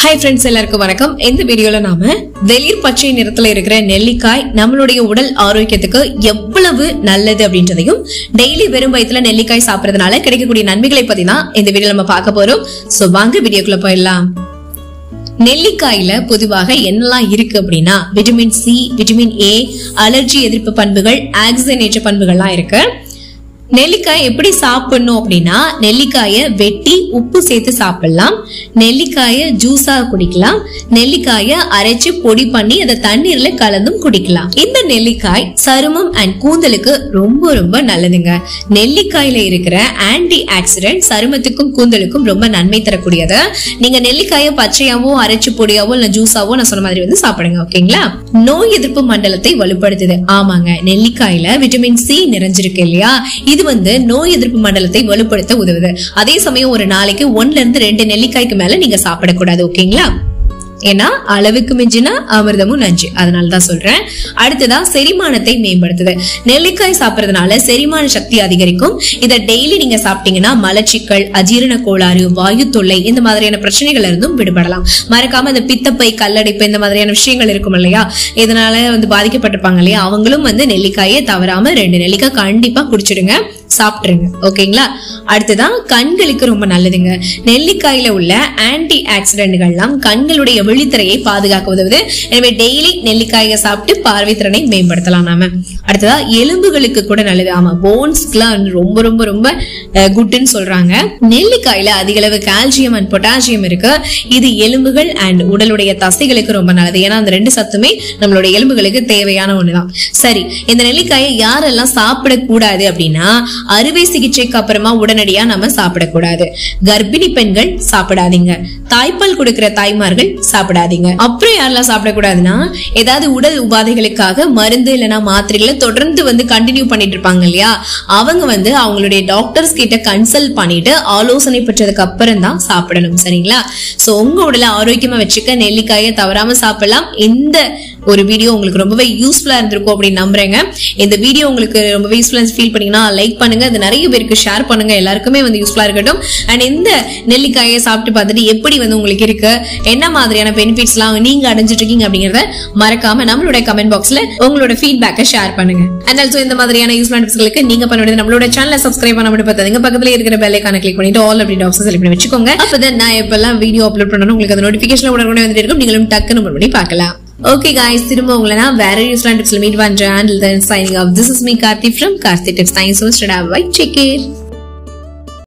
hi friends எல்லாருக்கும் வணக்கம் இந்த வீடியோல நாம வெளிர் பச்சை நிறத்துல இருக்கிற நெல்லிக்காய் நம்மளுடைய உடல் ஆரோக்கியத்துக்கு எவ்வளவு நல்லது அப்படின்றதையும் டெய்லி வெறும் வயிற்றுல நெல்லிக்காய் சாப்பிடறதுனால கிடைக்கக்கூடிய நன்மைகளை பத்தி தான் இந்த வீடியோ நம்ம பார்க்க போறோம் சோ வாங்க வீடியோக்குள்ள போயிடலாம் நெல்லிக்காயில பொதுவாக என்னெல்லாம் இருக்கு அப்படின்னா vitamin C vitamin A allergy எதிர்ப்பு பண்புகள் ஆக்சிஜனேற்ற பண்புகள்லாம் இருக்கு நெல்லிக்காய் எப்படி சாப்பிடணும் அப்படின்னா நெல்லிக்காயை வெட்டி உப்பு சேர்த்து சாப்பிடலாம் நெல்லிக்காயை ஜூஸா குடிக்கலாம் நெல்லிக்காயை அரைச்சு பொடி பண்ணி அதை தண்ணீர்ல கலந்தும் குடிக்கலாம் இந்த நெல்லிக்காய் சருமம் அண்ட் கூந்தலுக்கு ரொம்ப ரொம்ப நல்லதுங்க நெல்லிக்காயில இருக்கிற ஆன்டி ஆக்சிடென்ட் சருமத்துக்கும் கூந்தலுக்கும் ரொம்ப நன்மை தரக்கூடியது நீங்க நெல்லிக்காயை பச்சையாவோ அரைச்சு பொடியாவோ இல்ல ஜூஸாவோ நான் சொன்ன மாதிரி வந்து சாப்பிடுங்க ஓகேங்களா நோய் எதிர்ப்பு மண்டலத்தை வலுப்படுத்துது ஆமாங்க நெல்லிக்காயில விட்டமின் சி நிறைஞ்சிருக்கு இல்லையா இது வந்து நோய் எதிர்ப்பு மண்டலத்தை வலுப்படுத்த உதவுது அதே சமயம் ஒரு நாளைக்கு ஒன்னுல இருந்து ரெண்டு நெல்லிக்காய்க்கு மேல நீங்க சாப்பிடக்கூடாது ஓகேங்களா ஏன்னா அளவுக்கு மிஞ்சினா அமிர்தமும் நஞ்சு அதனால தான் சொல்றேன் அடுத்ததா செரிமானத்தை மேம்படுத்துது நெல்லிக்காய் சாப்பிடறதுனால செரிமான சக்தி அதிகரிக்கும் இதை டெய்லி நீங்க சாப்பிட்டீங்கன்னா மலச்சிக்கல் அஜீரண கோளாறு வாயு தொல்லை இந்த மாதிரியான பிரச்சனைகள் இருந்தும் விடுபடலாம் மறக்காம இந்த பித்தப்பை கல்லடைப்பு இந்த மாதிரியான விஷயங்கள் இருக்கும் இல்லையா இதனால வந்து பாதிக்கப்பட்டிருப்பாங்க இல்லையா அவங்களும் வந்து நெல்லிக்காயை தவறாம ரெண்டு நெல்லிக்காய் கண்டிப்பா குடிச்சிடுங்க சாப்பிட்டுருங்க ஓகேங்களா அடுத்ததான் கண்களுக்கு ரொம்ப நல்லதுங்க நெல்லிக்காயில உள்ள ஆன்டி ஆக்சிடென்ட்கள்லாம் கண்களுடைய விழித்திரையை பாதுகாக்க உதவுது எனவே டெய்லி நெல்லிக்காயை சாப்பிட்டு பார்வை திறனை மேம்படுத்தலாம் நாம அடுத்ததா எலும்புகளுக்கு கூட நல்லது ஆமா போன்ஸ்க்குலாம் ரொம்ப ரொம்ப ரொம்ப குட்னு சொல்றாங்க நெல்லிக்காயில அதிக அளவு கால்சியம் அண்ட் பொட்டாசியம் இருக்கு இது எலும்புகள் அண்ட் உடலுடைய தசைகளுக்கு ரொம்ப நல்லது ஏன்னா அந்த ரெண்டு சத்துமே நம்மளுடைய எலும்புகளுக்கு தேவையான ஒண்ணுதான் சரி இந்த நெல்லிக்காயை யாரெல்லாம் சாப்பிடக்கூடாது அப்படின்னா அறுவை சிகிச்சைக்கு அப்புறமா உடனடியா நம்ம சாப்பிடக்கூடாது கர்ப்பிணி பெண்கள் சாப்பிடாதீங்க தாய்ப்பால் கொடுக்கிற தாய்மார்கள் சாப்பிடாதீங்க அப்புறம் யாரெல்லாம் சாப்பிடக்கூடாதுன்னா ஏதாவது உடல் உபாதைகளுக்காக மருந்து இல்லைன்னா மாத்திரைகளை தொடர்ந்து வந்து கண்டினியூ பண்ணிட்டு இருப்பாங்க இல்லையா அவங்க வந்து அவங்களுடைய டாக்டர்ஸ் கிட்ட கன்சல்ட் பண்ணிட்டு ஆலோசனை பெற்றதுக்கு அப்புறம் தான் சாப்பிடணும் சரிங்களா சோ உங்க உடலை ஆரோக்கியமா வச்சுக்க நெல்லிக்காயை தவறாம சாப்பிடலாம் இந்த ஒரு வீடியோ உங்களுக்கு ரொம்பவே யூஸ்ஃபுல்லா இருந்திருக்கும் அப்படின்னு நம்புறேங்க இந்த வீடியோ உங்களுக்கு ரொம்பவே யூஸ்ஃபுல்லா ஃபீல் பண்ணீங்கன்னா லைக் பண்ணுங்க அது நிறைய பேருக்கு ஷேர் பண்ணுங்க எல்லாருக்குமே வந்து யூஸ்ஃபுல்லா இருக்கட்டும் அண்ட் இந்த நெல்லிக்காயை சாப்பிட்டு பார்த்துட்டு எப்படி வந்து உங்களுக்கு இருக்கு என்ன மாதிரியான பெனிஃபிட்ஸ் எல்லாம் நீங்க அடைஞ்சிட்டு இருக்கீங்க அப்படிங்கறத மறக்காம நம்மளோட கமெண்ட் பாக்ஸ்ல உங்களோட ஃபீட்பேக்கை ஷேர் பண்ணுங்க அண்ட் ஆல்சோ இந்த மாதிரியான யூஸ்ஃபுல் டிப்ஸ்களுக்கு நீங்க பண்ண வேண்டியது நம்மளோட சேனலை சப்ஸ்கிரைப் பண்ண மட்டும் பார்த்தாங்க பக்கத்துல இருக்கிற பெல் ஐக்கான கிளிக் பண்ணிட்டு ஆல் அப்படி ஆப்ஷன் செலக்ட் பண்ணி வச்சுக்கோங்க அப்பதான் நான் எப்பெல்லாம் வீடியோ அப்லோட் பண்ணணும் உங்களுக்கு அந்த நோட்டிபிகேஷன் உடனே வந்துட்டு இருக்கும் நீங்களும் டக்குன்னு பண்ணி பார்க்கலாம் ஓகே காய்ஸ் திரும்ப உங்களை நான் வேற யூஸ்ஃபுல்லான டிப்ஸ்ல மீட் பண்றேன் and then signing off this is me Karthi from Karthi tips thanks so much bye take care